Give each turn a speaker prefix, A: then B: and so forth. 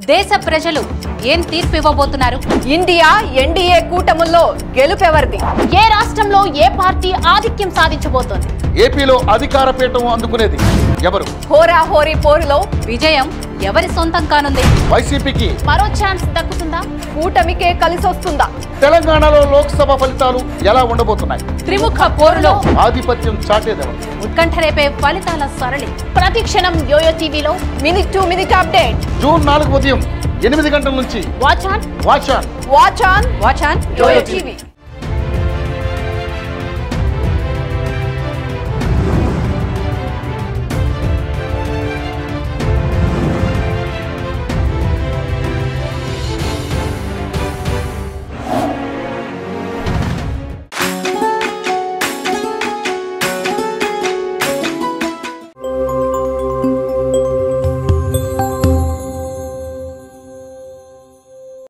A: దేశ ప్రజలు ఏం తీర్పు ఇవ్వబోతున్నారు
B: ఇండియా ఎన్డీఏ కూటముల్లో గెలుపెవరిది
A: ఏ రాష్ట్రంలో ఏ పార్టీ ఆధిక్యం సాధించబోతోంది
C: ఏపీలో అధికార పీఠం అందుకునేది ఎవరు
B: హోరాహోరీ పోరులో
A: విజయం ఎవరి సొంతం కానుంది
C: వైసీపీకి
A: మరో ఛాన్స్ దక్కుతుందా
B: కూటమికే కలిసొస్తుందా
C: తెలంగాణలో లోక్సభ ఫలితాలు ఎలా ఉండబోతున్నాయి
A: త్రిముఖ పోరులో
C: ఆధిపత్యం చాటేదెవరు
A: ఉత్కంఠ రేపే ఫలితాల సరళి ప్రతి క్షణం యోయో టీవీలో
B: minute to minute update
C: June నాలుగు ఉదయం ఎనిమిది గంటల నుంచి
A: watch on
C: watch on
B: watch on
A: watch on
B: YoYo TV